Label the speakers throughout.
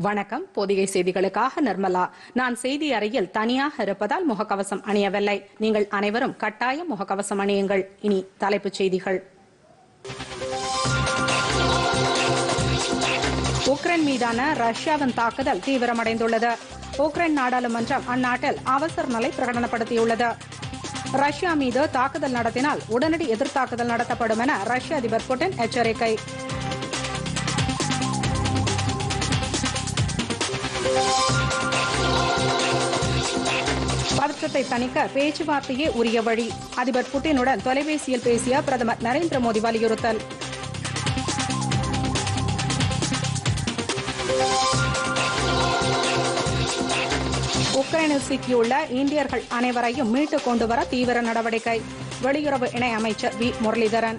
Speaker 1: வணக்கம் பொதிகை செய்திகளுக்காக நிர்மலா நான் செய்தி அறையில் தனியாக இருப்பதால் முகக்கவசம் அணியவில்லை நீங்கள் அனைவரும் கட்டாயம் முகக்கவசம் அணியுங்கள் இனி தலைப்புச் செய்திகள் உக்ரைன் மீதான ரஷ்யாவின் தாக்குதல் தீவிரமடைந்துள்ளது உக்ரைன் நாடாளுமன்றம் அந்நாட்டில் அவசர நிலை பிரகடனப்படுத்தியுள்ளது ரஷ்யா மீது தாக்குதல் நடத்தினால் உடனடி எதிர்த்தாக்குதல் நடத்தப்படும் என ரஷ்ய அதிபர் புட்டின் எச்சரிக்கை பதற்றத்தை தணிக்க பேச்சுவார்த்தையே உரிய வழி அதிபர் புட்டினுடன் தொலைபேசியில் பேசிய பிரதமர் நரேந்திர மோடி வலியுறுத்தல் உக்ரைனில் சிக்கியுள்ள இந்தியர்கள் அனைவரையும் மீட்டுக் கொண்டுவர தீவிர நடவடிக்கை வெளியுறவு இணை அமைச்சர் வி முரளிதரன்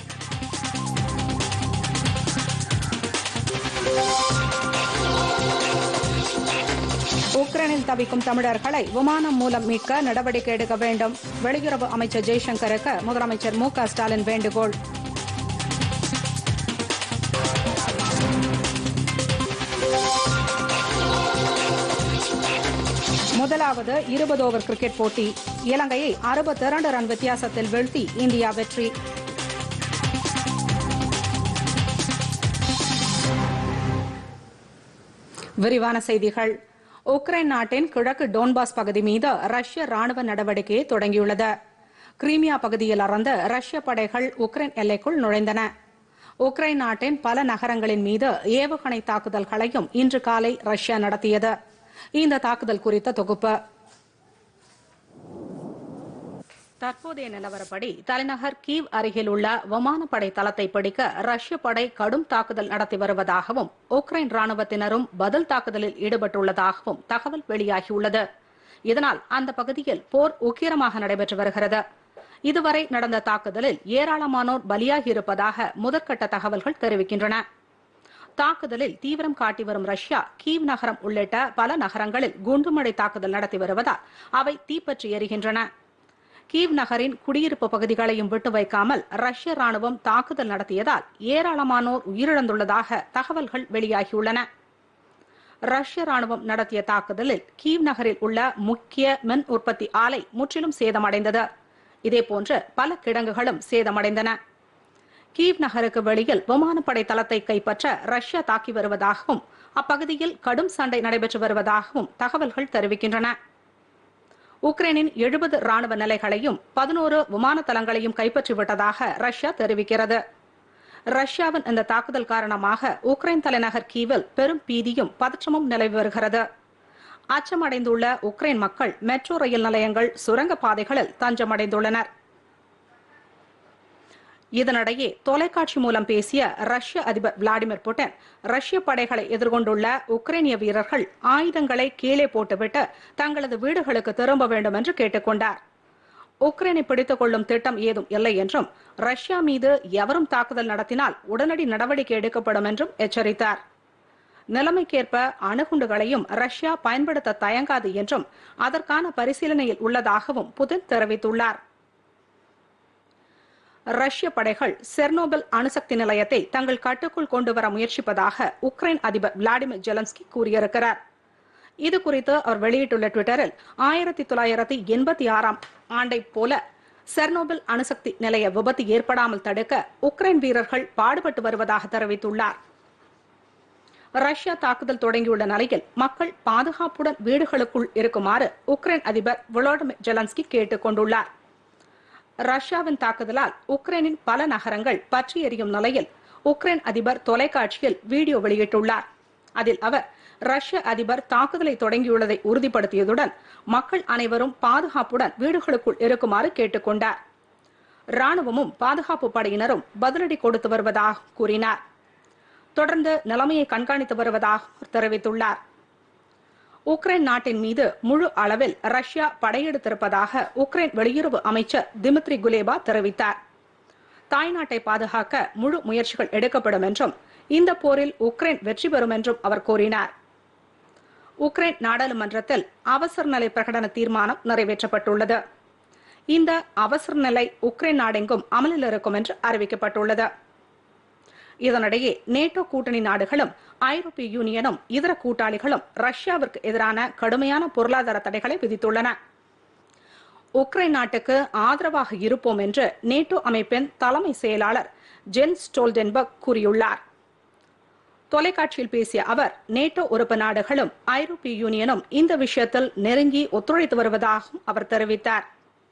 Speaker 1: உக்ரைனில் தவிக்கும் தமிழர்களை விமானம் மூலம் மீட்க நடவடிக்கை எடுக்க வேண்டும் வெளியுறவு அமைச்சர் ஜெய்சங்கருக்கு முதலமைச்சர் மு க ஸ்டாலின் வேண்டுகோள் முதலாவது இருபது ஓவர் கிரிக்கெட் போட்டி இலங்கையை அறுபத்தி இரண்டு ரன் வித்தியாசத்தில் வீழ்த்தி இந்தியா வெற்றி விரிவான செய்திகள் உக்ரைன் நாட்டின் கிழக்கு டோன்பாஸ் பகுதி மீது ரஷ்ய ராணுவ நடவடிக்கையை தொடங்கியுள்ளது கிரீமியா பகுதியில் இருந்து ரஷ்ய படைகள் உக்ரைன் எல்லைக்குள் நுழைந்தன உக்ரைன் நாட்டின் பல நகரங்களின் மீது ஏவுகணை தாக்குதல்களையும் இன்று காலை ரஷ்யா நடத்தியது இந்த தாக்குதல் குறித்த தொகுப்பு தற்போதைய நிலவரப்படி தலைநகர் கீவ் அருகில் உள்ள விமானப்படை தளத்தை பிடிக்க ரஷ்ய படை கடும் தாக்குதல் நடத்தி வருவதாகவும் உக்ரைன் ராணுவத்தினரும் பதில் தாக்குதலில் ஈடுபட்டுள்ளதாகவும் தகவல் வெளியாகியுள்ளது இதனால் அந்த பகுதியில் போர் உக்கிரமாக நடைபெற்று வருகிறது இதுவரை நடந்த தாக்குதலில் ஏராளமானோர் பலியாகி இருப்பதாக முதற்கட்ட தகவல்கள் தெரிவிக்கின்றன தாக்குதலில் தீவிரம் காட்டி வரும் ரஷ்யா கீவ் நகரம் உள்ளிட்ட பல நகரங்களில் குண்டுமழை தாக்குதல் நடத்தி வருவதால் அவை தீப்பற்றி எரிகின்றன கீவ் நகரின் குடியிருப்பு பகுதிகளையும் விட்டு வைக்காமல் ரஷ்ய ராணுவம் தாக்குதல் நடத்தியதால் ஏராளமானோர் உயிரிழந்துள்ளதாக தகவல்கள் வெளியாகியுள்ளன ரஷ்ய ராணுவம் நடத்திய தாக்குதலில் கீவ் நகரில் உள்ள முக்கிய மின் உற்பத்தி ஆலை முற்றிலும் சேதமடைந்தது இதேபோன்று பல கிடங்குகளும் சேதமடைந்தன கீவ் நகருக்கு வெளியில் விமானப்படை தளத்தை கைப்பற்ற ரஷ்யா தாக்கி வருவதாகவும் அப்பகுதியில் கடும் சண்டை நடைபெற்று வருவதாகவும் தகவல்கள் தெரிவிக்கின்றன உக்ரைனின் எழுபது ராணுவ நிலைகளையும் பதினோரு விமான தளங்களையும் கைப்பற்றிவிட்டதாக ரஷ்யா தெரிவிக்கிறது ரஷ்யாவின் இந்த தாக்குதல் காரணமாக உக்ரைன் தலைநகர் கீவில் பெரும் பீதியும் பதற்றமும் நிலவி வருகிறது அச்சமடைந்துள்ள உக்ரைன் மக்கள் மெட்ரோ ரயில் நிலையங்கள் சுரங்க பாதைகளில் தஞ்சமடைந்துள்ளனர் இதனிடையே தொலைக்காட்சி மூலம் பேசிய ரஷ்ய அதிபர் விளாடிமிர் புட்டின் ரஷ்ய படைகளை எதிர்கொண்டுள்ள உக்ரைனிய வீரர்கள் ஆயுதங்களை கீழே போட்டுவிட்டு தங்களது வீடுகளுக்கு திரும்ப வேண்டும் என்று கேட்டுக்கொண்டார் உக்ரைனை பிடித்துக் கொள்ளும் திட்டம் ஏதும் இல்லை என்றும் ரஷ்யா மீது எவரும் தாக்குதல் நடத்தினால் உடனடி நடவடிக்கை எடுக்கப்படும் என்றும் எச்சரித்தார் நிலைமைக்கேற்ப அணுகுண்டுகளையும் ரஷ்யா பயன்படுத்த தயங்காது என்றும் அதற்கான பரிசீலனையில் உள்ளதாகவும் புதின் தெரிவித்துள்ளார் ரஷ்ய படைகள் செர்னோபில் அணுசக்தி நிலையத்தை தங்கள் கட்டுக்குள் கொண்டு வர முயற்சிப்பதாக உக்ரைன் அதிபர் விளாடிமிர் ஜெலன்ஸ்கி கூறியிருக்கிறார் இது குறித்து அவர் வெளியிட்டுள்ள டுவிட்டரில் ஆயிரத்தி தொள்ளாயிரத்தி எண்பத்தி ஆறாம் ஆண்டை போல செர்னோபில் அணுசக்தி நிலைய விபத்து ஏற்படாமல் தடுக்க உக்ரைன் வீரர்கள் பாடுபட்டு வருவதாக தெரிவித்துள்ளார் ரஷ்யா தாக்குதல் தொடங்கியுள்ள நிலையில் மக்கள் பாதுகாப்புடன் வீடுகளுக்குள் இருக்குமாறு உக்ரைன் அதிபர் விளாடிமிர் ஜெலன்ஸ்கி கேட்டுக் கொண்டுள்ளார் ரஷ்யாவின் தாக்குதலால் உக்ரைனின் பல நகரங்கள் பற்றி எரியும் நிலையில் உக்ரைன் அதிபர் தொலைக்காட்சியில் வீடியோ வெளியிட்டுள்ளார் அதில் அவர் ரஷ்ய அதிபர் தாக்குதலை தொடங்கியுள்ளதை உறுதிப்படுத்தியதுடன் மக்கள் அனைவரும் பாதுகாப்புடன் வீடுகளுக்குள் இருக்குமாறு கேட்டுக்கொண்டார் ராணுவமும் பாதுகாப்பு படையினரும் பதிலடி கொடுத்து வருவதாக கூறினார் தொடர்ந்து நிலைமையை கண்காணித்து வருவதாக தெரிவித்துள்ளார் உக்ரைன் நாட்டின் மீது முழு அளவில் ரஷ்யா படையெடுத்திருப்பதாக உக்ரைன் வெளியுறவு அமைச்சர் திமித்ரி குலேபா தெரிவித்தார் தாய்நாட்டை பாதுகாக்க முழு முயற்சிகள் எடுக்கப்படும் என்றும் இந்த போரில் உக்ரைன் வெற்றி பெறும் என்றும் அவர் கூறினார் உக்ரைன் நாடாளுமன்றத்தில் அவசர நிலை பிரகடன தீர்மானம் நிறைவேற்றப்பட்டுள்ளது இந்த அவசர நிலை உக்ரைன் நாடெங்கும் அமலில் இருக்கும் என்று அறிவிக்கப்பட்டுள்ளது இதனிடையே நேட்டோ கூட்டணி நாடுகளும் ஐரோப்பிய யூனியனும் இதர கூட்டாளிகளும் ரஷ்யாவிற்கு எதிரான கடுமையான பொருளாதார தடைகளை விதித்துள்ளன உக்ரைன் நாட்டுக்கு ஆதரவாக இருப்போம் என்று நேட்டோ அமைப்பின் தலைமை செயலாளர் ஜென் ஸ்டோல்டன்பர்க் கூறியுள்ளார் தொலைக்காட்சியில் பேசிய அவர் நேட்டோ உறுப்பு நாடுகளும் ஐரோப்பிய யூனியனும் இந்த விஷயத்தில் நெருங்கி ஒத்துழைத்து வருவதாகவும் அவர் தெரிவித்தார்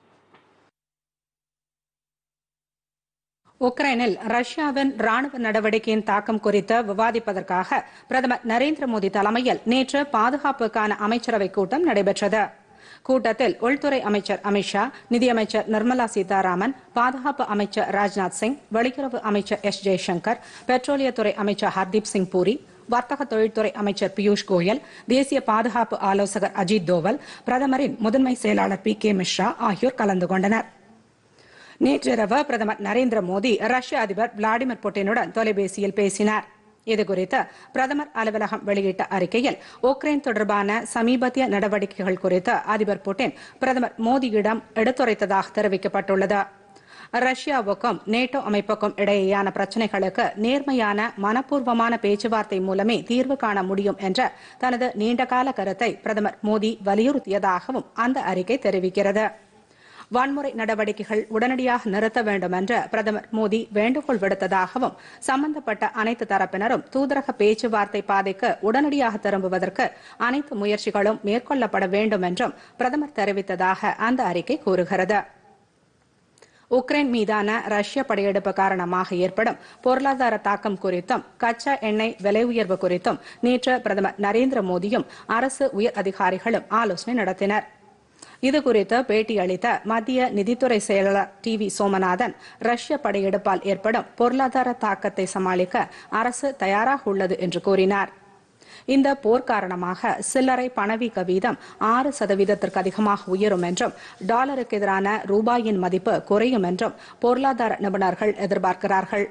Speaker 1: உக்ரைனில் ரஷ்யாவின் ராணுவ நடவடிக்கையின் தாக்கம் குறித்து விவாதிப்பதற்காக பிரதமர் நரேந்திர மோடி தலைமையில் நேற்று பாதுகாப்புக்கான அமைச்சரவை கூட்டம் நடைபெற்றது கூட்டத்தில் உள்துறை அமைச்சர் அமித்ஷா நிதியமைச்சர் நிர்மலா சீதாராமன் பாதுகாப்பு அமைச்சர் ராஜ்நாத் சிங் வெளியுறவு அமைச்சர் எஸ் ஜெய்சங்கர் பெட்ரோலியத்துறை அமைச்சர் ஹர்தீப் சிங் பூரி வர்த்தக தொழில்துறை அமைச்சர் பியூஷ் கோயல் தேசிய பாதுகாப்பு ஆலோசகர் அஜித் தோவல் பிரதமரின் முதன்மை செயலாளர் பி கே மிஸ்ரா ஆகியோர் கலந்து கொண்டனர் நேற்றிரவு பிரதமர் நரேந்திர மோடி ரஷ்ய அதிபர் விளாடிமிர் புட்டினுடன் தொலைபேசியில் பேசினார் இதுகுறித்து பிரதமர் அலுவலகம் வெளியிட்ட அறிக்கையில் உக்ரைன் தொடர்பான சமீபத்திய நடவடிக்கைகள் குறித்து அதிபர் புட்டின் பிரதமர் மோடியிடம் எடுத்துரைத்ததாக தெரிவிக்கப்பட்டுள்ளது ரஷ்யாவுக்கும் நேட்டோ அமைப்புக்கும் இடையேயான பிரச்சினைகளுக்கு நேர்மையான மனப்பூர்வமான பேச்சுவார்த்தை மூலமே தீர்வு காண முடியும் என்ற தனது நீண்டகால கருத்தை பிரதமர் மோடி வலியுறுத்தியதாகவும் அந்த அறிக்கை தெரிவிக்கிறது வன்முறை நடவடிக்கைகள் உடனடியாக நிறுத்த வேண்டும் என்று பிரதமர் மோடி வேண்டுகோள் விடுத்ததாகவும் சம்பந்தப்பட்ட அனைத்து தரப்பினரும் தூதரக பேச்சுவார்த்தை பாதைக்கு உடனடியாக திரும்புவதற்கு அனைத்து முயற்சிகளும் மேற்கொள்ளப்பட வேண்டும் என்றும் பிரதமர் தெரிவித்ததாக அந்த அறிக்கை கூறுகிறது உக்ரைன் மீதான ரஷ்ய படையெடுப்பு காரணமாக ஏற்படும் பொருளாதார தாக்கம் குறித்தும் கச்சா எண்ணெய் விலை உயர்வு குறித்தும் நேற்று பிரதமர் நரேந்திர மோடியும் அரசு உயர் அதிகாரிகளும் ஆலோசனை நடத்தினர் இதுகுறித்து பேட்டியளித்த மத்திய நிதித்துறை செயலாளர் டி வி சோமநாதன் ரஷ்ய படையெடுப்பால் ஏற்படும் பொருளாதார தாக்கத்தை சமாளிக்க அரசு தயாராக உள்ளது என்று கூறினார் இந்த போர் காரணமாக சில்லறை பணவீக்க வீதம் ஆறு சதவீதத்திற்கு அதிகமாக உயரும் என்றும் டாலருக்கு எதிரான ரூபாயின் மதிப்பு குறையும் என்றும் பொருளாதார நிபுணர்கள் எதிர்பார்க்கிறார்கள்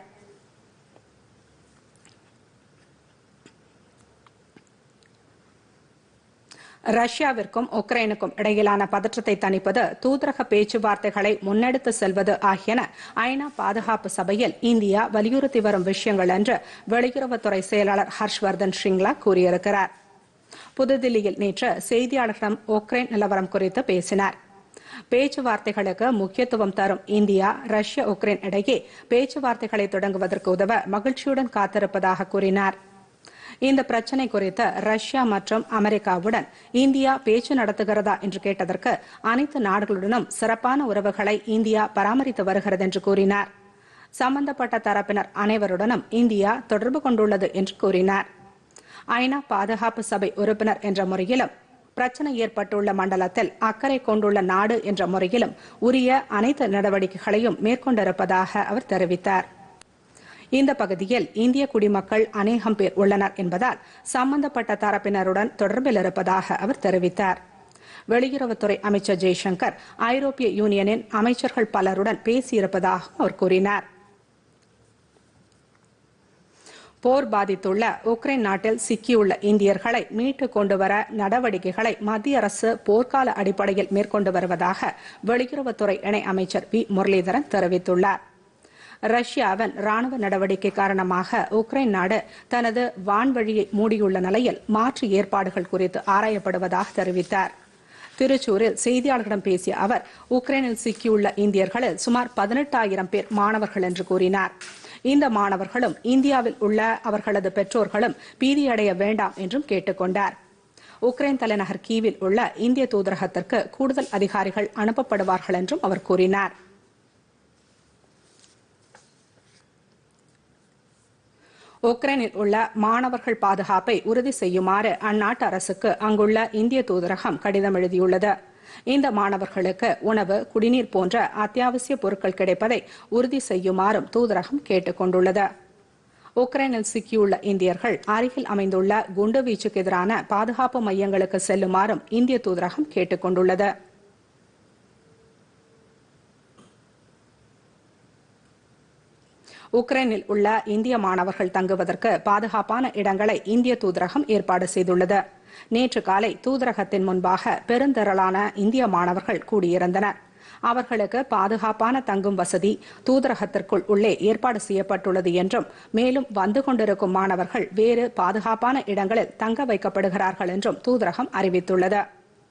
Speaker 1: ரஷ்யாவிற்கும் உக்ரைனுக்கும் இடையிலான பதற்றத்தை தணிப்பது தூதரக பேச்சுவார்த்தைகளை முன்னெடுத்து செல்வது ஆகியன ஐநா பாதுகாப்பு சபையில் இந்தியா வலியுறுத்தி வரும் விஷயங்கள் என்று வெளியுறவுத்துறை செயலாளர் ஹர்ஷ்வர்தன் ஸ்ரிங்லா கூறியிருக்கிறார் புதுதில்லியில் நேற்று செய்தியாளர்களிடம் உக்ரைன் நிலவரம் குறித்து பேசினார் பேச்சுவார்த்தைகளுக்கு முக்கியத்துவம் தரும் இந்தியா ரஷ்யா உக்ரைன் இடையே பேச்சுவார்த்தைகளை தொடங்குவதற்கு உதவ மகிழ்ச்சியுடன் காத்திருப்பதாக கூறினார் இந்த பிரச்சினை குறித்து ரஷ்யா மற்றும் அமெரிக்காவுடன் இந்தியா பேச்சு நடத்துகிறதா என்று கேட்டதற்கு அனைத்து நாடுகளுடனும் சிறப்பான உறவுகளை இந்தியா பராமரித்து வருகிறது என்று கூறினார் சம்பந்தப்பட்ட தரப்பினர் அனைவருடனும் இந்தியா தொடர்பு கொண்டுள்ளது என்று கூறினார் ஐநா பாதுகாப்பு சபை உறுப்பினர் என்ற முறையிலும் பிரச்சனை ஏற்பட்டுள்ள மண்டலத்தில் அக்கறை கொண்டுள்ள நாடு என்ற முறையிலும் உரிய அனைத்து நடவடிக்கைகளையும் மேற்கொண்டிருப்பதாக அவர் தெரிவித்தார் இந்த பகுதியில் இந்திய குடிமக்கள் அநேகம் பேர் உள்ளனர் என்பதால் சம்பந்தப்பட்ட தரப்பினருடன் தொடர்பில் இருப்பதாக அவர் தெரிவித்தார் வெளியுறவுத்துறை அமைச்சர் ஜெய்சங்கர் ஐரோப்பிய யூனியனின் அமைச்சர்கள் பலருடன் பேசியிருப்பதாகவும் அவர் கூறினார் போர் பாதித்துள்ள உக்ரைன் நாட்டில் சிக்கியுள்ள இந்தியர்களை மீட்டு கொண்டுவர நடவடிக்கைகளை மத்திய அரசு போர்க்கால அடிப்படையில் மேற்கொண்டு வருவதாக வெளியுறவுத்துறை இணை அமைச்சர் வி முரளிதரன் தெரிவித்துள்ளார் ரஷ்யாவின் ராணுவ நடவடிக்கை காரணமாக உக்ரைன் நாடு தனது வான்வழியை மூடியுள்ள நிலையில் மாற்று ஏற்பாடுகள் குறித்து ஆராயப்படுவதாக தெரிவித்தார் திருச்சூரில் செய்தியாளர்களிடம் பேசிய அவர் உக்ரைனில் சிக்கியுள்ள இந்தியர்களில் சுமார் பதினெட்டாயிரம் பேர் மாணவர்கள் என்று கூறினார் இந்த மாணவர்களும் இந்தியாவில் உள்ள அவர்களது பெற்றோர்களும் பீதியடைய வேண்டாம் என்றும் கேட்டுக்கொண்டார் உக்ரைன் தலைநகர் கீவில் உள்ள இந்திய தூதரகத்திற்கு கூடுதல் அதிகாரிகள் அனுப்பப்படுவார்கள் என்றும் அவர் கூறினார் உக்ரைனில் உள்ள மாணவர்கள் பாதுகாப்பை உறுதி செய்யுமாறு அந்நாட்டு அரசுக்கு அங்குள்ள இந்திய தூதரகம் கடிதம் எழுதியுள்ளது இந்த மாணவர்களுக்கு உணவு குடிநீர் போன்ற அத்தியாவசிய பொருட்கள் கிடைப்பதை உறுதி செய்யுமாறும் தூதரகம் கேட்டுக் கொண்டுள்ளது உக்ரைனில் சிக்கியுள்ள இந்தியர்கள் அருகில் அமைந்துள்ள குண்டுவீச்சுக்கு எதிரான பாதுகாப்பு மையங்களுக்கு செல்லுமாறும் இந்திய தூதரகம் கேட்டுக் கொண்டுள்ளது உக்ரைனில் உள்ள இந்திய மாணவர்கள் தங்குவதற்கு பாதுகாப்பான இடங்களை இந்திய தூதரகம் ஏற்பாடு செய்துள்ளது நேற்று காலை தூதரகத்தின் முன்பாக பெருந்திரளான இந்திய மாணவர்கள் கூடியிருந்தனர் அவர்களுக்கு பாதுகாப்பான தங்கும் வசதி தூதரகத்திற்குள் உள்ளே ஏற்பாடு செய்யப்பட்டுள்ளது என்றும் மேலும் வந்து கொண்டிருக்கும் மாணவர்கள் வேறு பாதுகாப்பான இடங்களில் தங்க வைக்கப்படுகிறார்கள் என்றும் தூதரகம் அறிவித்துள்ளது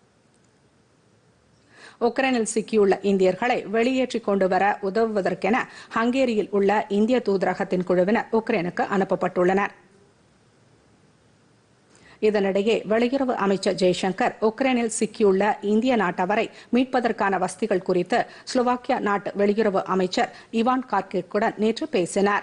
Speaker 1: உக்ரைனில் சிக்கியுள்ள இந்தியர்களை வெளியேற்றிக் கொண்டு வர உதவுவதற்கென ஹங்கேரியில் உள்ள இந்திய தூதரகத்தின் குழுவினர் உக்ரைனுக்கு அனுப்பப்பட்டுள்ளனர் இதனிடையே வெளியுறவு அமைச்சர் ஜெய்சங்கர் உக்ரைனில் சிக்கியுள்ள இந்திய நாட்டவரை மீட்பதற்கான வசதிகள் குறித்து ஸ்லோவாக்கியா நாட்டு வெளியுறவு அமைச்சர் இவான் கார்கிக்குடன் நேற்று பேசினார்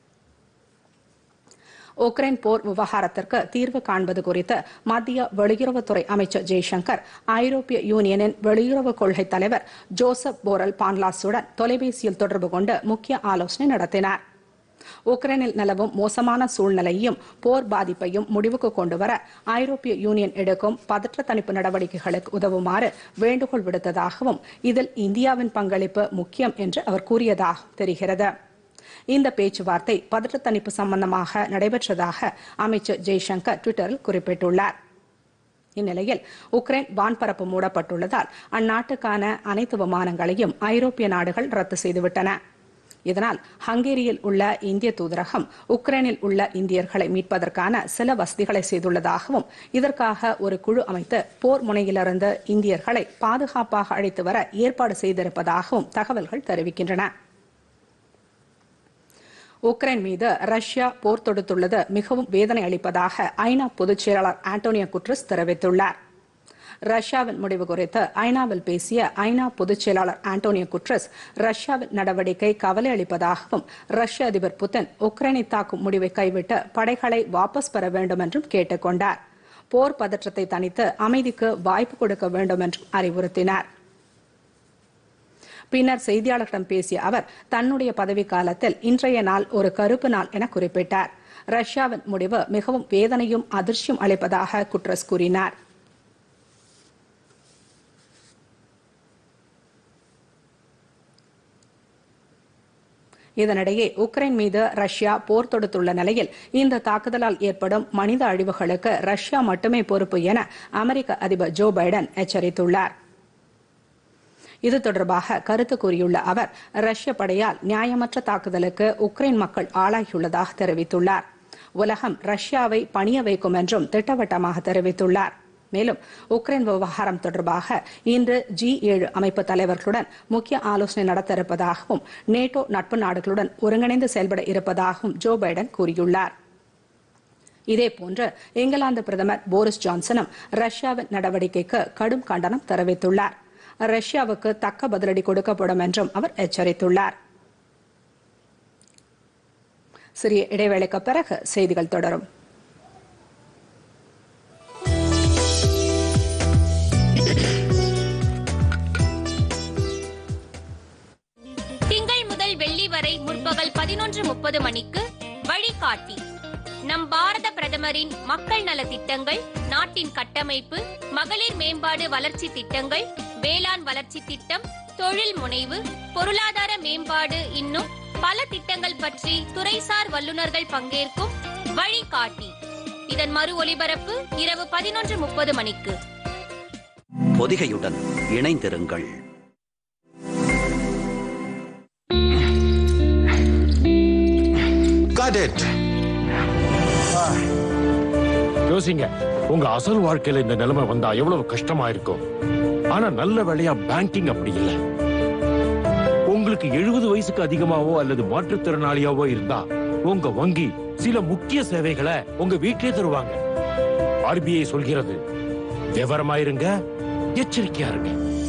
Speaker 1: உக்ரைன் போர் விவகாரத்திற்கு தீர்வு காண்பது குறித்து மத்திய வெளியுறவுத்துறை அமைச்சர் ஜெய்சங்கர் ஐரோப்பிய யூனியனின் வெளியுறவு கொள்கை தலைவர் ஜோசப் போரல் பான்லாஸுடன் தொலைபேசியில் தொடர்பு கொண்டு முக்கிய ஆலோசனை நடத்தினார் உக்ரைனில் நிலவும் மோசமான சூழ்நிலையையும் போர் பாதிப்பையும் முடிவுக்கு கொண்டுவர ஐரோப்பிய யூனியன் எடுக்கும் பதற்ற தணிப்பு நடவடிக்கைகளுக்கு உதவுமாறு வேண்டுகோள் விடுத்ததாகவும் இதில் இந்தியாவின் பங்களிப்பு முக்கியம் என்று அவர் கூறியதாக தெரிகிறது இந்த பேச்சுவார்த்தை பதற்ற தணிப்பு சம்பந்தமாக நடைபெற்றதாக அமைச்சர் ஜெய்சங்கர் டுவிட்டரில் குறிப்பிட்டுள்ளார் இந்நிலையில் உக்ரைன் வான்பரப்பு மூடப்பட்டுள்ளதால் அந்நாட்டுக்கான அனைத்து விமானங்களையும் ஐரோப்பிய நாடுகள் ரத்து செய்துவிட்டன இதனால் ஹங்கேரியில் உள்ள இந்திய தூதரகம் உக்ரைனில் உள்ள இந்தியர்களை மீட்பதற்கான சில வசதிகளை செய்துள்ளதாகவும் இதற்காக ஒரு குழு அமைத்து போர் முனையிலிருந்து இந்தியர்களை பாதுகாப்பாக அழைத்து வர ஏற்பாடு செய்திருப்பதாகவும் தகவல்கள் தெரிவிக்கின்றன உக்ரைன் மீது ரஷ்யா போர் தொடுத்துள்ளது மிகவும் வேதனை அளிப்பதாக ஐநா பொதுச் செயலாளர் ஆண்டோனியோ குட்ரஸ் தெரிவித்துள்ளார் ரஷ்யாவின் முடிவு குறித்து ஐநாவில் பேசிய ஐநா பொதுச் செயலாளர் ஆண்டோனியோ குட்ரஸ் ரஷ்யாவின் நடவடிக்கை கவலை அளிப்பதாகவும் ரஷ்ய அதிபர் புதின் உக்ரைனை தாக்கும் முடிவை கைவிட்டு படைகளை வாபஸ் பெற வேண்டும் என்றும் கேட்டுக் கொண்டார் போர் பதற்றத்தை தணித்து அமைதிக்கு வாய்ப்பு கொடுக்க வேண்டும் என்றும் அறிவுறுத்தினார் பின்னர் செய்தியாளர்களிடம் பேசிய அவர் தன்னுடைய பதவி காலத்தில் இன்றைய நாள் ஒரு கருப்பு நாள் என குறிப்பிட்டார் ரஷ்யாவின் முடிவு மிகவும் வேதனையும் அதிர்ச்சியும் அளிப்பதாக குட்ரஸ் கூறினார் இதனிடையே உக்ரைன் மீது ரஷ்யா போர் தொடுத்துள்ள நிலையில் இந்த தாக்குதலால் ஏற்படும் மனித அழிவுகளுக்கு ரஷ்யா மட்டுமே பொறுப்பு என அமெரிக்க அதிபர் ஜோ பைடன் எச்சரித்துள்ளார் இது தொடர்பாக கருத்து கூறியுள்ள அவர் ரஷ்ய படையால் நியாயமற்ற தாக்குதலுக்கு உக்ரைன் மக்கள் ஆளாகியுள்ளதாக தெரிவித்துள்ளார் உலகம் ரஷ்யாவை பணிய வைக்கும் என்றும் திட்டவட்டமாக தெரிவித்துள்ளார் மேலும் உக்ரைன் விவகாரம் தொடர்பாக இன்று ஜி ஏழு அமைப்பு தலைவர்களுடன் முக்கிய ஆலோசனை நடத்த இருப்பதாகவும் நேட்டோ நட்பு நாடுகளுடன் ஒருங்கிணைந்து செயல்பட இருப்பதாகவும் ஜோ பைடன் கூறியுள்ளார் இதேபோன்று இங்கிலாந்து பிரதமர் போரிஸ் ஜான்சனும் ரஷ்யாவின் நடவடிக்கைக்கு கடும் கண்டனம் தெரிவித்துள்ளார் ரஷ்யாவுக்கு தக்க பதிலடி கொடுக்கப்படும் என்றும் அவர் எச்சரித்துள்ளார் சிறிய இடைவேளைக்கு பிறகு செய்திகள் தொடரும்
Speaker 2: திங்கள் முதல் வெள்ளி வரை முற்பகல் பதினொன்று முப்பது மணிக்கு வழிகாட்டி நம் பாரத பிரதமரின் மக்கள் நல திட்டங்கள் நாட்டின் கட்டமைப்பு மகளிர் மேம்பாடு வளர்ச்சி திட்டங்கள் வேளாண் வளர்ச்சி திட்டம் தொழில் முனைவு பொருளாதார மேம்பாடு இன்னும் பல திட்டங்கள் பற்றி துறைசார் வல்லுநர்கள் பங்கேற்கும் வழிகாட்டி இதன் மறு ஒலிபரப்பு இரவு பதினொன்று முப்பது மணிக்கு
Speaker 3: பொதிகையுடன் இணைந்திருங்கள்
Speaker 4: Got it.
Speaker 5: யோசிங்க உங்க அசல் வாழ்க்கையில இந்த நிலைமை வந்தா எவ்வளவு கஷ்டமா இருக்கும் ஆனா நல்ல வேலையா பேங்கிங் அப்படி இல்ல உங்களுக்கு எழுபது வயசுக்கு அதிகமாவோ அல்லது மாற்றுத்திறனாளியாவோ இருந்தா உங்க வங்கி சில முக்கிய சேவைகளை உங்க வீட்டிலே தருவாங்க ஆர்பிஐ சொல்கிறது விவரமா இருங்க எச்சரிக்கையா இருங்க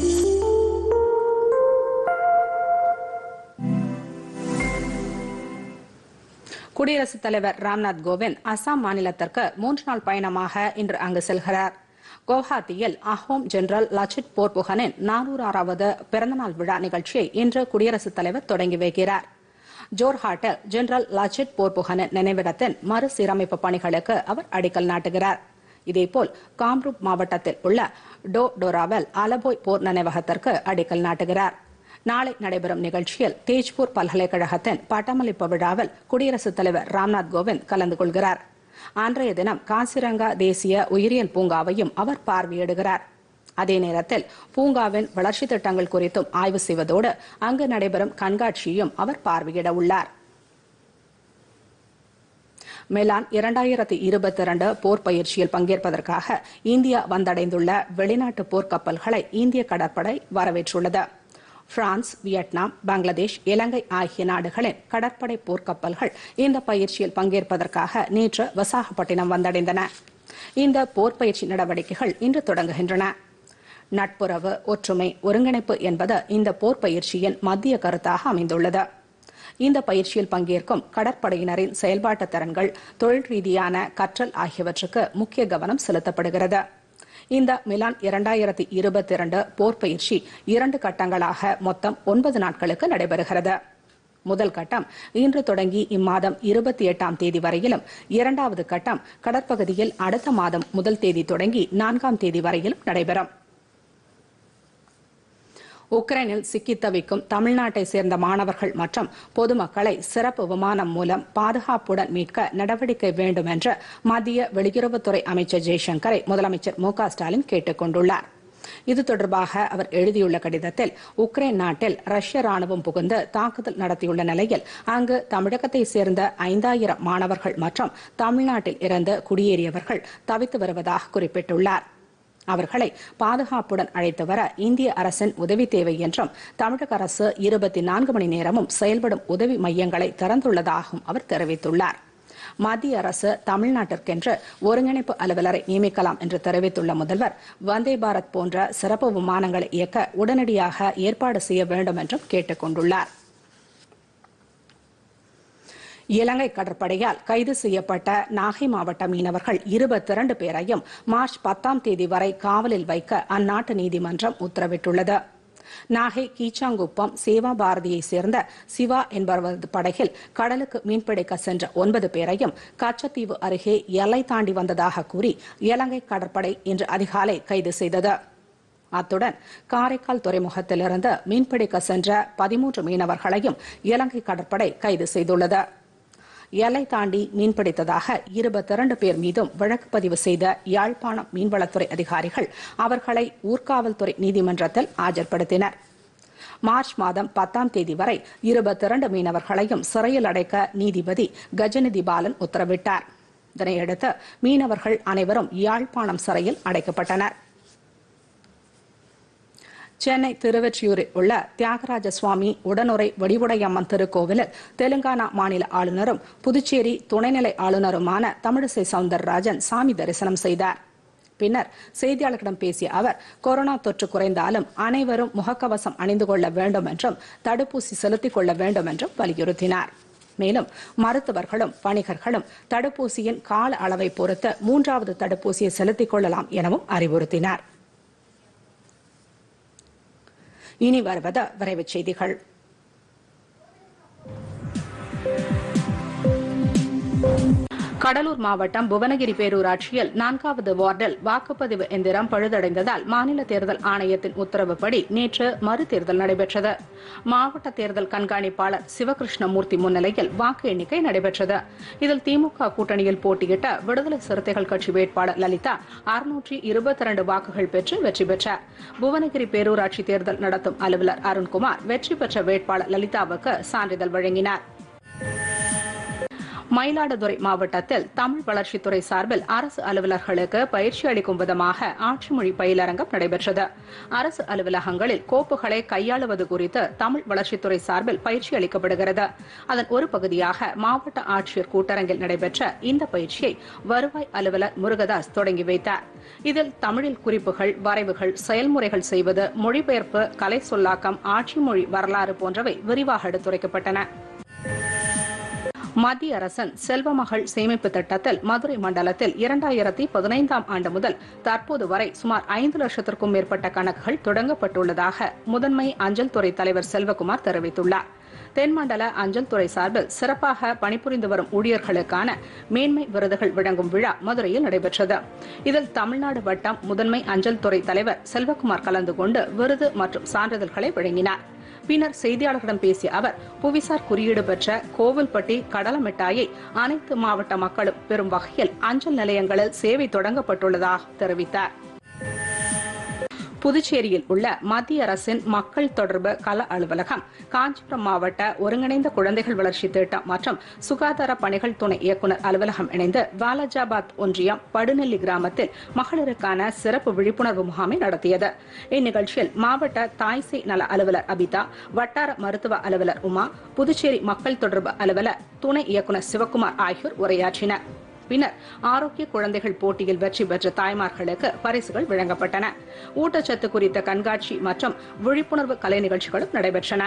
Speaker 1: குடியரசுத் தலைவர் ராம்நாத் கோவிந்த் அசாம் மாநிலத்திற்கு மூன்று நாள் பயணமாக இன்று அங்கு செல்கிறார் குவஹாத்தியில் அஹோம் ஜெனரல் லச்சித் போர்புகனின் நானூறாவது பிறந்தநாள் விழா நிகழ்ச்சியை இன்று குடியரசுத் தலைவர் தொடங்கி வைக்கிறார் ஜோர்ஹாட்டில் ஜெனரல் லச்சித் போர்புகனின் நினைவிடத்தின் மறுசீரமைப்பு பணிகளுக்கு அவர் அடிக்கல் நாட்டுகிறார் இதேபோல் காம்ரூப் மாவட்டத்தில் உள்ள டோ டோராவல் அலபோய் போர் நினைவகத்திற்கு அடிக்கல் நாட்டுகிறார் நாளை நடைபெறும் நிகழ்ச்சியில் தேஜ்பூர் பல்கலைக்கழகத்தின் பட்டமளிப்பு விழாவில் குடியரசுத் தலைவர் ராம்நாத் கோவிந்த் கலந்து கொள்கிறார் அன்றைய தினம் காசிரங்கா தேசிய உயிரியல் பூங்காவையும் அவர் பார்வையிடுகிறார் அதே நேரத்தில் பூங்காவின் வளர்ச்சி திட்டங்கள் குறித்தும் ஆய்வு செய்வதோடு அங்கு நடைபெறும் கண்காட்சியையும் அவர் பார்வையிட உள்ளார் மெலான் இரண்டாயிரத்தி இருபத்தி இரண்டு போர் பயிற்சியில் பங்கேற்பதற்காக இந்தியா வந்தடைந்துள்ள வெளிநாட்டு போர்க்கப்பல்களை இந்திய கடற்படை வரவேற்றுள்ளது பிரான்ஸ் வியட்நாம் பங்களாதேஷ் இலங்கை ஆகிய நாடுகளின் கடற்படை போர்க்கப்பல்கள் இந்த பயிற்சியில் பங்கேற்பதற்காக நேற்று விசாகப்பட்டினம் வந்தடைந்தன இந்த போர் பயிற்சி நடவடிக்கைகள் இன்று தொடங்குகின்றன நட்புறவு ஒற்றுமை ஒருங்கிணைப்பு என்பது இந்த போர் பயிற்சியின் மத்திய கருத்தாக அமைந்துள்ளது இந்த பயிற்சியில் பங்கேற்கும் கடற்படையினரின் செயல்பாட்டு திறன்கள் தொழில் ரீதியான கற்றல் ஆகியவற்றுக்கு முக்கிய கவனம் செலுத்தப்படுகிறது இந்த மிலான் இரண்டாயிரத்தி இருபத்தி இரண்டு போர் பயிற்சி இரண்டு கட்டங்களாக மொத்தம் ஒன்பது நாட்களுக்கு நடைபெறுகிறது முதல் கட்டம் இன்று தொடங்கி இம்மாதம் இருபத்தி எட்டாம் தேதி வரையிலும் இரண்டாவது கட்டம் கடற்பகுதியில் அடுத்த மாதம் முதல் தேதி தொடங்கி நான்காம் தேதி வரையிலும் நடைபெறும் உக்ரைனில் சிக்கித் தவிக்கும் தமிழ்நாட்டை சேர்ந்த மாணவர்கள் மற்றும் பொதுமக்களை சிறப்பு விமானம் மூலம் பாதுகாப்புடன் மீட்க நடவடிக்கை வேண்டும் என்று மத்திய வெளியுறவுத்துறை அமைச்சர் ஜெய்சங்கரை முதலமைச்சர் மு க ஸ்டாலின் கேட்டுக் கொண்டுள்ளார் இது தொடர்பாக அவர் எழுதியுள்ள கடிதத்தில் உக்ரைன் நாட்டில் ரஷ்ய ராணுவம் புகுந்து தாக்குதல் நடத்தியுள்ள நிலையில் அங்கு தமிழகத்தை சேர்ந்த ஐந்தாயிரம் மாணவர்கள் மற்றும் தமிழ்நாட்டில் இருந்து குடியேறியவர்கள் தவித்து வருவதாக குறிப்பிட்டுள்ளார் அவர்களை பாதுகாப்புடன் அழைத்து வர இந்திய அரசின் உதவி தேவை என்றும் தமிழக அரசு இருபத்தி நான்கு மணி நேரமும் செயல்படும் உதவி மையங்களை திறந்துள்ளதாகவும் அவர் தெரிவித்துள்ளார் மத்திய அரசு தமிழ்நாட்டிற்கென்று ஒருங்கிணைப்பு அலுவலரை நியமிக்கலாம் என்று தெரிவித்துள்ள முதல்வர் வந்தே பாரத் போன்ற சிறப்பு விமானங்களை இயக்க உடனடியாக ஏற்பாடு செய்ய வேண்டும் என்றும் கேட்டுக் கொண்டுள்ளார் இலங்கை கடற்படையால் கைது செய்யப்பட்ட நாகை மாவட்ட மீனவர்கள் இருபத்தி இரண்டு பேரையும் மார்ச் பத்தாம் தேதி வரை காவலில் வைக்க அந்நாட்டு நீதிமன்றம் உத்தரவிட்டுள்ளது நாகை கீச்சாங்குப்பம் சேவா பாரதியை சேர்ந்த சிவா என்பவரது படகில் கடலுக்கு மீன்பிடிக்க சென்ற ஒன்பது பேரையும் கச்சத்தீவு அருகே எல்லை தாண்டி வந்ததாக கூறி இலங்கை கடற்படை இன்று அதிகாலை கைது செய்தது அத்துடன் காரைக்கால் துறைமுகத்திலிருந்து மீன்பிடிக்க சென்ற பதிமூன்று மீனவர்களையும் இலங்கை கடற்படை கைது செய்துள்ளது எல்லை தாண்டி மீன்பிடித்ததாக இருபத்தி இரண்டு பேர் மீதும் வழக்கு பதிவு செய்த யாழ்ப்பாணம் மீன்வளத்துறை அதிகாரிகள் அவர்களை ஊர்காவல்துறை நீதிமன்றத்தில் ஆஜர்படுத்தினர் மார்ச் மாதம் பத்தாம் தேதி வரை இருபத்தி இரண்டு மீனவர்களையும் சிறையில் அடைக்க நீதிபதி கஜநிதி பாலன் உத்தரவிட்டார் இதனையடுத்து மீனவர்கள் அனைவரும் யாழ்ப்பாணம் சிறையில் அடைக்கப்பட்டனர் சென்னை திருவொற்றியூரில் உள்ள தியாகராஜ சுவாமி உடனுரை வடிவுடையம்மன் திருக்கோவிலில் தெலுங்கானா மாநில ஆளுநரும் புதுச்சேரி துணைநிலை ஆளுநருமான தமிழிசை சவுந்தரராஜன் சாமி தரிசனம் செய்தார் பின்னர் செய்தியாளர்களிடம் பேசிய அவர் கொரோனா தொற்று குறைந்தாலும் அனைவரும் முகக்கவசம் அணிந்து கொள்ள வேண்டும் என்றும் தடுப்பூசி செலுத்திக் கொள்ள வேண்டும் என்றும் வலியுறுத்தினார் மேலும் மருத்துவர்களும் வணிகர்களும் தடுப்பூசியின் கால அளவை பொறுத்து மூன்றாவது தடுப்பூசியை செலுத்திக் கொள்ளலாம் எனவும் அறிவுறுத்தினார் இனி வருவது விரைவுச் செய்திகள் கடலூர் மாவட்டம் புவனகிரி பேரூராட்சியில் நான்காவது வார்டில் வாக்குப்பதிவு எந்திரம் பழுதடைந்ததால் மாநில தேர்தல் ஆணையத்தின் உத்தரவுப்படி நேற்று மறுதேர்தல் நடைபெற்றது மாவட்ட தேர்தல் கண்காணிப்பாளர் சிவகிருஷ்ணமூர்த்தி முன்னிலையில் வாக்கு எண்ணிக்கை நடைபெற்றது இதில் திமுக கூட்டணியில் போட்டியிட்ட விடுதலை சிறுத்தைகள் கட்சி வேட்பாளர் லலிதா அறுநூற்றி இருபத்தி இரண்டு வாக்குகள் பெற்று வெற்றி பெற்றார் புவனகிரி பேரூராட்சி தேர்தல் நடத்தும் அலுவலர் அருண்குமார் வெற்றி பெற்ற வேட்பாளர் லலிதாவுக்கு சான்றிதழ் வழங்கினார் மயிலாடுதுறை மாவட்டத்தில் தமிழ் வளர்ச்சித்துறை சார்பில் அரசு அலுவலர்களுக்கு பயிற்சி அளிக்கும் விதமாக ஆட்சி மொழி பயிலரங்கம் நடைபெற்றது அரசு அலுவலகங்களில் கோப்புகளை கையாளுவது குறித்து தமிழ் வளர்ச்சித்துறை சார்பில் பயிற்சி அளிக்கப்படுகிறது அதன் ஒரு பகுதியாக மாவட்ட ஆட்சியர் கூட்டரங்கில் நடைபெற்ற இந்த பயிற்சியை வருவாய் அலுவலர் முருகதாஸ் தொடங்கி வைத்தார் இதில் தமிழில் குறிப்புகள் வரைவுகள் செயல்முறைகள் செய்வது மொழிபெயர்ப்பு கலை சொல்லாக்கம் ஆட்சி மொழி வரலாறு போன்றவை விரிவாக எடுத்துரைக்கப்பட்டன மத்திய அரசின் செல்வமகள் சேமிப்பு திட்டத்தில் மதுரை மண்டலத்தில் இரண்டாயிரத்தி பதினைந்தாம் ஆண்டு முதல் தற்போது வரை சுமார் ஐந்து லட்சத்திற்கும் மேற்பட்ட கணக்குகள் தொடங்கப்பட்டுள்ளதாக முதன்மை அஞ்சல் துறை தலைவர் செல்வகுமார் தெரிவித்துள்ளார் தென்மண்டல அஞ்சல் துறை சார்பில் சிறப்பாக பணிபுரிந்து வரும் ஊழியர்களுக்கான மேன்மை விருதுகள் வழங்கும் விழா மதுரையில் நடைபெற்றது இதில் தமிழ்நாடு வட்டம் முதன்மை அஞ்சல் துறை தலைவர் செல்வகுமார் கலந்து கொண்டு விருது மற்றும் சான்றிதழ்களை வழங்கினார் பின்னர் செய்தியாளர்களிடம் பேசிய அவர் புவிசார் குறியீடு பெற்ற கோவில்பட்டி கடல மிட்டாயை அனைத்து மாவட்ட மக்களும் பெறும் வகையில் அஞ்சல் நிலையங்களில் சேவை தொடங்கப்பட்டுள்ளதாக தெரிவித்தார் புதுச்சேரியில் உள்ள மத்திய அரசின் மக்கள் தொடர்பு கள அலுவலகம் காஞ்சிபுரம் மாவட்ட ஒருங்கிணைந்த குழந்தைகள் வளர்ச்சி திட்டம் மற்றும் சுகாதார பணிகள் துணை இயக்குநர் அலுவலகம் இணைந்து வாலாஜாபாத் ஒன்றியம் படுநெல்லி கிராமத்தில் மகளிருக்கான சிறப்பு விழிப்புணர்வு முகாமை நடத்தியது இந்நிகழ்ச்சியில் மாவட்ட தாய்சை நல அலுவலர் அபிதா வட்டார மருத்துவ அலுவலர் உமா புதுச்சேரி மக்கள் தொடர்பு அலுவலர் துணை இயக்குநர் சிவக்குமார் ஆகியோர் உரையாற்றினர் பின்னர் ஆரோக்கிய குழந்தைகள் போட்டியில் வெற்றி பெற்ற தாய்மார்களுக்கு பரிசுகள் வழங்கப்பட்டன ஊட்டச்சத்து குறித்த கண்காட்சி மற்றும் விழிப்புணர்வு கலை நிகழ்ச்சிகளும் நடைபெற்றன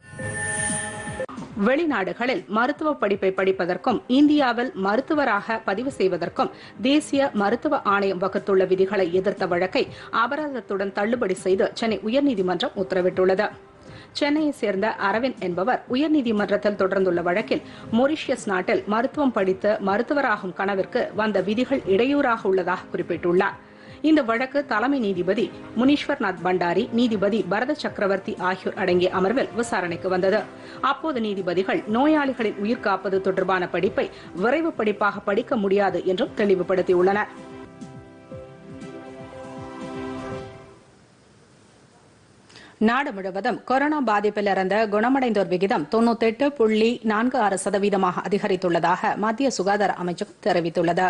Speaker 1: வெளிநாடுகளில் மருத்துவ படிப்பை படிப்பதற்கும் இந்தியாவில் மருத்துவராக பதிவு செய்வதற்கும் தேசிய மருத்துவ ஆணையம் வகுத்துள்ள விதிகளை எதிர்த்த வழக்கை அபராதத்துடன் தள்ளுபடி செய்து சென்னை உயர்நீதிமன்றம் உத்தரவிட்டுள்ளது சென்னையை சேர்ந்த அரவிந்த் என்பவர் உயர்நீதிமன்றத்தில் தொடர்ந்துள்ள வழக்கில் மொரிஷியஸ் நாட்டில் மருத்துவம் படித்து மருத்துவராகும் கனவிற்கு வந்த விதிகள் இடையூறாக உள்ளதாக குறிப்பிட்டுள்ளார் இந்த வழக்கு தலைமை நீதிபதி முனீஸ்வர்நாத் பண்டாரி நீதிபதி பரத சக்கரவர்த்தி ஆகியோர் அடங்கிய அமர்வில் விசாரணைக்கு வந்தது அப்போது நீதிபதிகள் நோயாளிகளின் உயிர் காப்பது தொடர்பான படிப்பை விரைவு படிப்பாக படிக்க முடியாது என்றும் தெளிவுபடுத்தியுள்ளனர் நாடு முழுவதும் கொரோனா பாதிப்பில் இருந்து குணமடைந்தோர் விகிதம் தொன்னூத்தெட்டு புள்ளி நான்கு ஆறு சதவீதமாக அதிகரித்துள்ளதாக மத்திய சுகாதார அமைச்சகம் தெரிவித்துள்ளது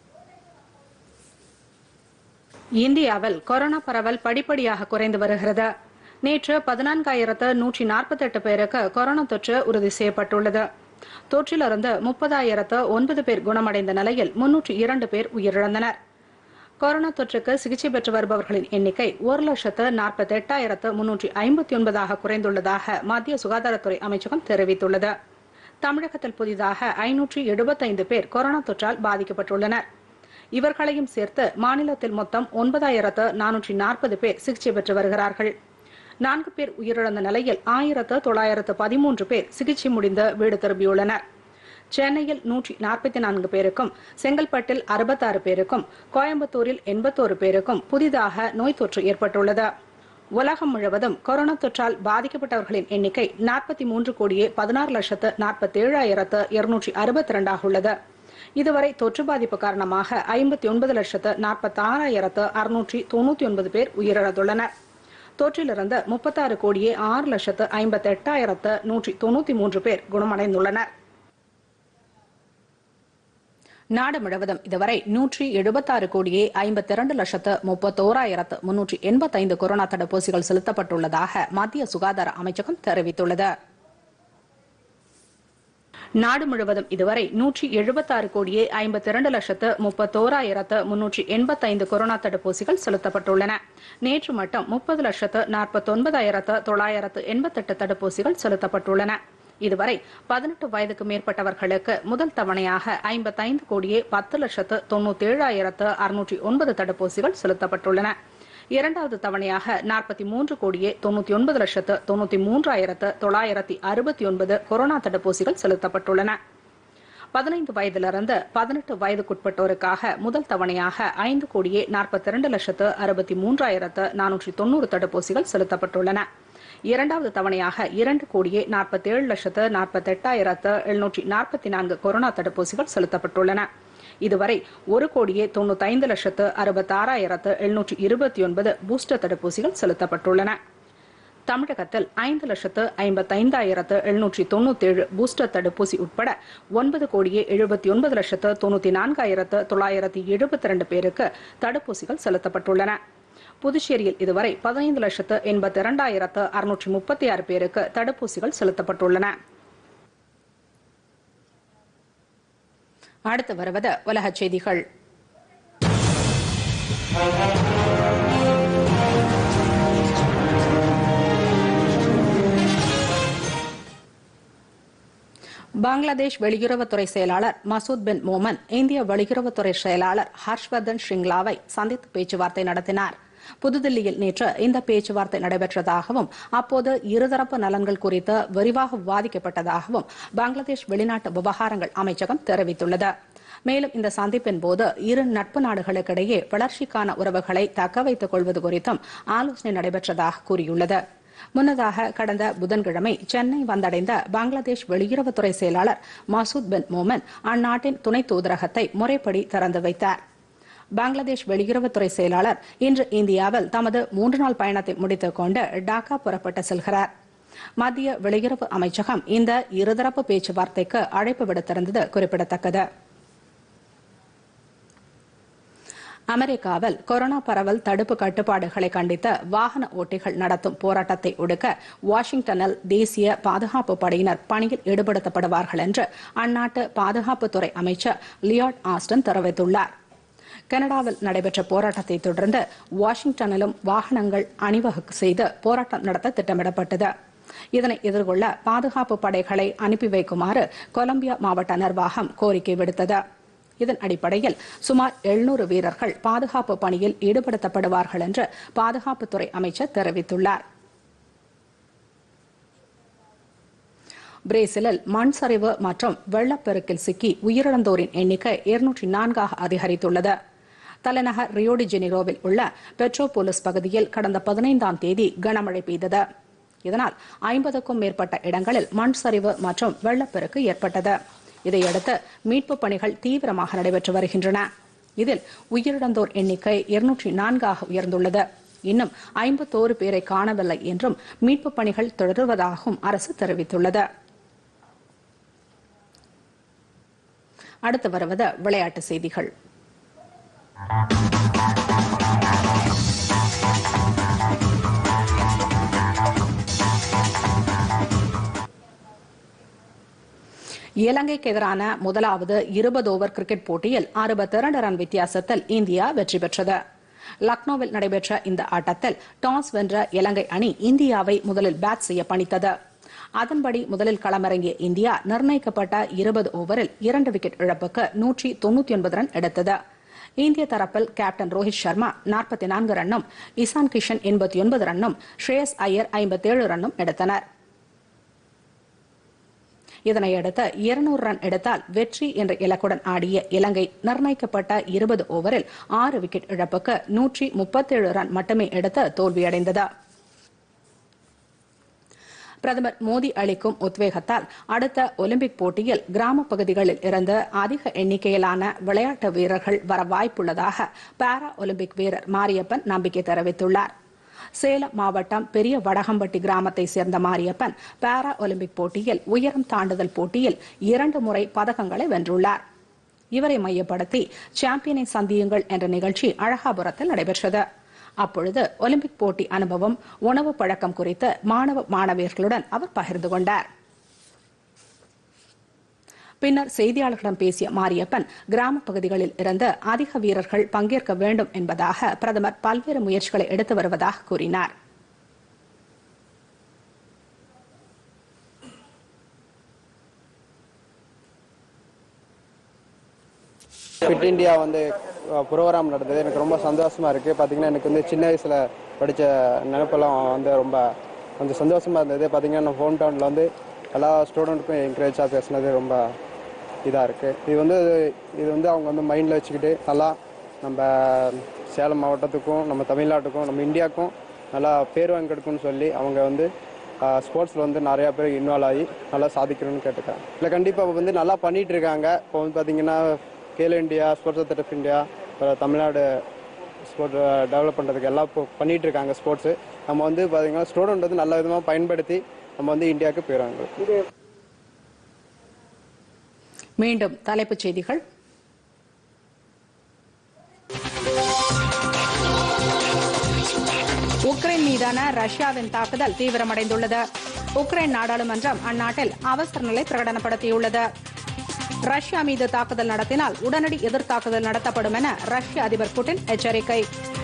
Speaker 1: இந்தியாவில் கொரோனா பரவல் படிப்படியாக குறைந்து வருகிறது நேற்று பதினான்காயிரத்து நூற்றி நாற்பத்தெட்டு பேருக்கு கொரோனா தொற்று உறுதி செய்யப்பட்டுள்ளது தொற்றிலிருந்து முப்பதாயிரத்து ஒன்பது பேர் குணமடைந்த நிலையில் முன்னூற்றி இரண்டு பேர் உயிரிழந்தனர் கொரோனா தொற்றுக்கு சிகிச்சை பெற்று வருபவர்களின் எண்ணிக்கை ஒரு லட்சத்து நாற்பத்தி எட்டாயிரத்து முன்னூற்றி ஐம்பத்தி ஒன்பதாக குறைந்துள்ளதாக மத்திய சுகாதாரத்துறை அமைச்சகம் தெரிவித்துள்ளது தமிழகத்தில் புதிதாக ஐநூற்றி எழுபத்தைந்து பேர் கொரோனா தொற்றால் பாதிக்கப்பட்டுள்ளனர் இவர்களையும் சேர்த்து மாநிலத்தில் மொத்தம் ஒன்பதாயிரத்து நானூற்றி நாற்பது பேர் சிகிச்சை பெற்று வருகிறார்கள் நான்கு பேர் உயிரிழந்த நிலையில் ஆயிரத்து தொள்ளாயிரத்து பதிமூன்று பேர் சிகிச்சை முடிந்து வீடு திரும்பியுள்ளனர் சென்னையில் நூற்றி நாற்பத்தி நான்கு பேருக்கும் செங்கல்பட்டில் அறுபத்தாறு பேருக்கும் கோயம்புத்தூரில் எண்பத்தோரு பேருக்கும் புதிதாக நோய் தொற்று ஏற்பட்டுள்ளது உலகம் முழுவதும் கொரோனா தொற்றால் பாதிக்கப்பட்டவர்களின் எண்ணிக்கை நாற்பத்தி மூன்று கோடியே பதினாறு லட்சத்து நாற்பத்தி ஏழாயிரத்து இருநூற்றி அறுபத்தி இரண்டாக உள்ளது இதுவரை தொற்று பாதிப்பு காரணமாக ஐம்பத்தி ஒன்பது லட்சத்து நாற்பத்தி ஆறாயிரத்து அறுநூற்றி தொண்ணூத்தி ஒன்பது பேர் உயிரிழந்துள்ளனர் தொற்றிலிருந்து முப்பத்தாறு கோடியே ஆறு லட்சத்து ஐம்பத்தி எட்டாயிரத்து நூற்றி தொண்ணூத்தி மூன்று பேர் குணமடைந்துள்ளனர் நாடு முழுவதும் இதுவரை நூற்றி எழுபத்தாறு கோடியே ஐம்பத்தி இரண்டு லட்சத்து முப்பத்தோராயிரத்து முன்னூற்றி எண்பத்தைந்து கொரோனா தடுப்பூசிகள் செலுத்தப்பட்டுள்ளதாக மத்திய சுகாதார அமைச்சகம் தெரிவித்துள்ளது நாடு முழுவதும் இதுவரை நூற்றி எழுபத்தாறு கோடியே ஐம்பத்தி இரண்டு லட்சத்து முப்பத்தோராயிரத்து முன்னூற்றி எண்பத்தைந்து கொரோனா தடுப்பூசிகள் செலுத்தப்பட்டுள்ளன நேற்று மட்டும் முப்பது லட்சத்து நாற்பத்தொன்பதாயிரத்து தொள்ளாயிரத்து எண்பத்தெட்டு தடுப்பூசிகள் செலுத்தப்பட்டுள்ளன இதுவரை பதினெட்டு வயதுக்கு மேற்பட்டவர்களுக்கு முதல் தவணையாக ஐம்பத்தைந்து கோடியே பத்து லட்சத்து தொண்ணூத்தி ஏழாயிரத்து அறுநூற்றி ஒன்பது தடுப்பூசிகள் செலுத்தப்பட்டுள்ளன இரண்டாவது தவணையாக நாற்பத்தி மூன்று கோடியே தொண்ணூத்தி ஒன்பது லட்சத்து தொண்ணூத்தி மூன்றாயிரத்து தொள்ளாயிரத்தி அறுபத்தி ஒன்பது கொரோனா தடுப்பூசிகள் செலுத்தப்பட்டுள்ளன பதினைந்து வயதிலிருந்து பதினெட்டு வயதுக்குட்பட்டோருக்காக முதல் தவணையாக ஐந்து கோடியே நாற்பத்தி இரண்டு லட்சத்து அறுபத்தி மூன்றாயிரத்து நானூற்றி தொண்ணூறு தடுப்பூசிகள் செலுத்தப்பட்டுள்ளன இரண்டாவது தவணையாக இரண்டு கோடியே நாற்பத்தி ஏழு லட்சத்து நாற்பத்தி எட்டாயிரத்து எழுநூற்றி நாற்பத்தி நான்கு கொரோனா தடுப்பூசிகள் செலுத்தப்பட்டுள்ளன இதுவரை ஒரு கோடியே தொண்ணூத்தைந்து லட்சத்து அறுபத்தாறாயிரத்து எழுநூற்றி இருபத்தி ஒன்பது பூஸ்டர் தடுப்பூசிகள் செலுத்தப்பட்டுள்ளன தமிழகத்தில் ஐந்து லட்சத்து ஐம்பத்தைந்தாயிரத்து எழுநூற்றி தொண்ணூத்தேழு பூஸ்டர் தடுப்பூசி உட்பட ஒன்பது கோடியே எழுபத்தி ஒன்பது லட்சத்து தொண்ணூத்தி நான்காயிரத்து தொள்ளாயிரத்தி எழுபத்தி இரண்டு பேருக்கு தடுப்பூசிகள் செலுத்தப்பட்டுள்ளன புதுச்சேரியில் இதுவரை பதினைந்து லட்சத்து எண்பத்தி இரண்டாயிரத்து அறுநூற்றி முப்பத்தி ஆறு பேருக்கு தடுப்பூசிகள் செலுத்தப்பட்டுள்ளன அடுத்து வருவது உலகச் செய்திகள் பங்களாதேஷ் வெளியுறவுத்துறை செயலாளர் மசூத் பின் மோமன் இந்திய வெளியுறவுத்துறை செயலாளர் ஹர்ஷ்வர்தன் ஸ்ரிங்லாவை சந்தித்து பேச்சுவார்த்தை நடத்தினார் புதுதில்லியில் நேற்று இந்த பேச்சுவார்த்தை நடைபெற்றதாகவும் அப்போது இருதரப்பு நலன்கள் குறித்து விரிவாக விவாதிக்கப்பட்டதாகவும் பங்களாதேஷ் வெளிநாட்டு விவகாரங்கள் அமைச்சகம் தெரிவித்துள்ளது மேலும் இந்த சந்திப்பின் போது இரு நட்பு நாடுகளுக்கிடையே வளர்ச்சிக்கான உறவுகளை தக்க வைத்துக் கொள்வது குறித்தும் ஆலோசனை நடைபெற்றதாக கூறியுள்ளது முன்னதாக கடந்த புதன்கிழமை சென்னை வந்தடைந்த பங்களாதேஷ் வெளியுறவுத்துறை செயலாளர் மசூத் பின் மோமன் அந்நாட்டின் துணை தூதரகத்தை முறைப்படி திறந்து வைத்தார் பங்களாதேஷ் வெளியுறவுத்துறை செயலாளர் இன்று இந்தியாவில் தமது மூன்று நாள் பயணத்தை முடித்துக் கொண்டு டாக்கா புறப்பட்டு செல்கிறார் மத்திய வெளியுறவு அமைச்சகம் இந்த இருதரப்பு பேச்சுவார்த்தைக்கு அழைப்பு விடுத்திருந்தது குறிப்பிடத்தக்கது அமெரிக்காவில் கொரோனா பரவல் தடுப்பு கட்டுப்பாடுகளை கண்டித்து வாகன ஓட்டிகள் நடத்தும் போராட்டத்தை ஒடுக்க வாஷிங்டனில் தேசிய பாதுகாப்பு படையினர் பணியில் ஈடுபடுத்தப்படுவார்கள் என்று அந்நாட்டு பாதுகாப்புத்துறை அமைச்சர் லியாட் ஆஸ்டன் தெரிவித்துள்ளார் கனடாவில் நடைபெற்ற போராட்டத்தை தொடர்ந்து வாஷிங்டனிலும் வாகனங்கள் அணிவகுப்பு செய்து போராட்டம் நடத்த திட்டமிடப்பட்டது இதனை எதிர்கொள்ள பாதுகாப்பு படைகளை அனுப்பி வைக்குமாறு கொலம்பியா மாவட்ட நிர்வாகம் கோரிக்கை விடுத்தது இதன் அடிப்படையில் சுமார் எழுநூறு வீரர்கள் பாதுகாப்பு பணியில் ஈடுபடுத்தப்படுவார்கள் என்று பாதுகாப்புத்துறை அமைச்சர் தெரிவித்துள்ளார் பிரேசிலில் மண் சரிவு மற்றும் வெள்ளப்பெருக்கில் சிக்கி உயிரிழந்தோரின் எண்ணிக்கை இருநூற்றி நான்காக அதிகரித்துள்ளது தலைநகர் ரியோடி ஜெனிரோவில் உள்ள பெட்ரோபோலிஸ் பகுதியில் கடந்த பதினைந்தாம் தேதி கனமழை பெய்தது இதனால் ஐம்பதுக்கும் மேற்பட்ட இடங்களில் மண் சரிவு மற்றும் வெள்ளப்பெருக்கு ஏற்பட்டது இதையடுத்து மீட்புப் பணிகள் தீவிரமாக நடைபெற்று வருகின்றன இதில் உயிரிழந்தோர் எண்ணிக்கை இருநூற்றி நான்காக உயர்ந்துள்ளது இன்னும் ஐம்பத்தோரு பேரை காணவில்லை என்றும் மீட்புப் பணிகள் தொடர்வதாகவும் அரசு தெரிவித்துள்ளது அடுத்து வருவது விளையாட்டு செய்திகள் இலங்கைக்கு எதிரான முதலாவது இருபது ஓவர் கிரிக்கெட் போட்டியில் அறுபத்தி இரண்டு ரன் வித்தியாசத்தில் இந்தியா வெற்றி பெற்றது லக்னோவில் நடைபெற்ற இந்த ஆட்டத்தில் டாஸ் வென்ற இலங்கை அணி இந்தியாவை முதலில் பேட் செய்ய பணித்தது அதன்படி முதலில் களமிறங்கிய இந்தியா நிர்ணயிக்கப்பட்ட இருபது ஓவரில் இரண்டு விக்கெட் இழப்புக்கு நூற்றி தொன்னூத்தி ஒன்பது ரன் எடுத்தது இந்திய தரப்பில் கேப்டன் ரோஹித் சர்மா நாற்பத்தி நான்கு ரன்னும் இசான் கிஷன் எண்பத்தி ஒன்பது ரன்னும் ஸ்ரேயஸ் ஐயர் ஐம்பத்தேழு ரன்னும் எடுத்தனர் இதனையடுத்து இருநூறு ரன் எடுத்தால் வெற்றி என்ற இலக்குடன் ஆடிய இலங்கை நிர்ணயிக்கப்பட்ட இருபது ஓவரில் ஆறு விக்கெட் இழப்புக்கு நூற்றி முப்பத்தேழு ரன் மட்டுமே எடுத்து தோல்வியடைந்தது பிரதமர் மோடி அளிக்கும் உத்வேகத்தால் அடுத்த ஒலிம்பிக் போட்டியில் கிராம பகுதிகளில் இருந்து அதிக எண்ணிக்கையிலான விளையாட்டு வீரர்கள் வர வாய்ப்புள்ளதாக பாரா ஒலிம்பிக் வீரர் மாரியப்பன் நம்பிக்கை தெரிவித்துள்ளார் சேலம் மாவட்டம் பெரிய வடகம்பட்டி கிராமத்தை சேர்ந்த மாரியப்பன் பாரா ஒலிம்பிக் போட்டியில் உயரம் தாண்டுதல் போட்டியில் இரண்டு முறை பதக்கங்களை வென்றுள்ளார் இவரை மையப்படுத்தி சாம்பியனை சந்தியுங்கள் என்ற நிகழ்ச்சி அழகாபுரத்தில் நடைபெற்றது அப்பொழுது ஒலிம்பிக் போட்டி அனுபவம் உணவு பழக்கம் குறித்து மாணவ மாணவியர்களுடன் அவர் பகிர்ந்து கொண்டார் பின்னர் செய்தியாளர்களிடம் பேசிய மாரியப்பன் கிராம பகுதிகளில் இருந்து அதிக வீரர்கள் பங்கேற்க வேண்டும் என்பதாக பிரதமர் பல்வேறு முயற்சிகளை எடுத்து வருவதாக கூறினார்
Speaker 4: ஃபிட் இந்தியா வந்து ப்ரோக்ராம் நடந்தது எனக்கு ரொம்ப சந்தோஷமா இருக்கு பார்த்தீங்கன்னா எனக்கு வந்து சின்ன வயசுல படித்த நினைப்பெல்லாம் வந்து ரொம்ப கொஞ்சம் சந்தோஷமா இருந்தது பார்த்தீங்கன்னா நம்ம ஹோம் டவுனில் வந்து எல்லா ஸ்டூடெண்ட்டுக்கும் என்கரேஜாக பேசுனது ரொம்ப இதாக இருக்கு இது வந்து இது வந்து அவங்க வந்து மைண்டில் வச்சுக்கிட்டு நல்லா நம்ம சேலம் மாவட்டத்துக்கும் நம்ம தமிழ்நாட்டுக்கும் நம்ம இந்தியாவுக்கும் நல்லா பேர் வாங்கி கொடுக்கும்னு சொல்லி அவங்க வந்து ஸ்போர்ட்ஸில் வந்து நிறையா பேர் இன்வால்வ் ஆகி நல்லா சாதிக்கணும்னு கேட்டுருக்காங்க இல்லை கண்டிப்பாக வந்து நல்லா பண்ணிட்டு இருக்காங்க இப்போ வந்து பார்த்தீங்கன்னா Khelo India sports authority of India அப்புறம் தமிழ்நாடு ஸ்போர்ட் டெவலப் பண்ணுறதுக்கு எல்லாம் இப்போ பண்ணிட்டு இருக்காங்க ஸ்போர்ட்ஸு நம்ம வந்து பார்த்தீங்கன்னா ஸ்டூடெண்ட் வந்து நல்ல விதமாக பயன்படுத்தி நம்ம வந்து இந்தியாவுக்கு போயிடுவாங்க
Speaker 1: மீண்டும் தலைப்புச் செய்திகள் உக்ரைன் மீதான ரஷ்யாவின் தாக்குதல் தீவிரமடைந்துள்ளது உக்ரைன் நாடாளுமன்றம் அந்நாட்டில் அவசர நிலை பிரகடனப்படுத்தியுள்ளது ரஷ்யா மீது தாக்குதல் நடத்தினால் உடனடி எதிர்த்தாக்குதல் நடத்தப்படும் என ரஷ்ய அதிபர் புட்டின் எச்சரிக்கை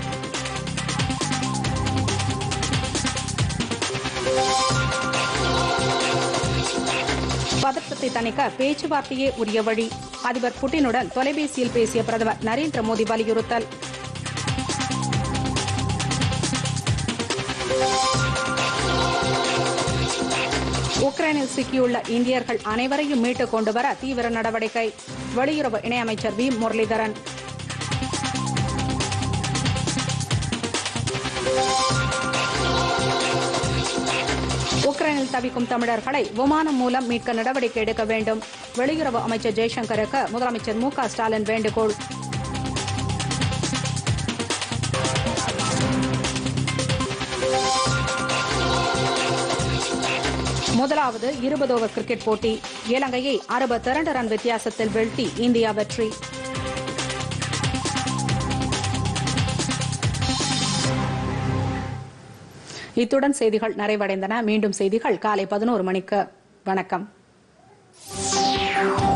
Speaker 1: பதற்றத்தை தணிக்க பேச்சுவார்த்தையே உரிய வழி அதிபர் புட்டினுடன் தொலைபேசியில் பேசிய பிரதமர் நரேந்திர மோடி வலியுறுத்தல் உக்ரைனில் சிக்கியுள்ள இந்தியர்கள் அனைவரையும் மீட்டுக் கொண்டு வர தீவிர நடவடிக்கை வெளியுறவு இணையமைச்சர் வி முரளிதரன் உக்ரைனில் தவிக்கும் தமிழர்களை விமானம் மூலம் மீட்க நடவடிக்கை எடுக்க வேண்டும் வெளியுறவு அமைச்சர் ஜெய்சங்கருக்கு முதலமைச்சர் மு க ஸ்டாலின் வேண்டுகோள் முதலாவது இருபது ஓவர் கிரிக்கெட் போட்டி இலங்கையை அறுபத்திரண்டு ரன் வித்தியாசத்தில் வீழ்த்தி இந்தியா வெற்றி இத்துடன் செய்திகள் நிறைவடைந்தன மீண்டும் செய்திகள் காலை பதினோரு மணிக்கு வணக்கம்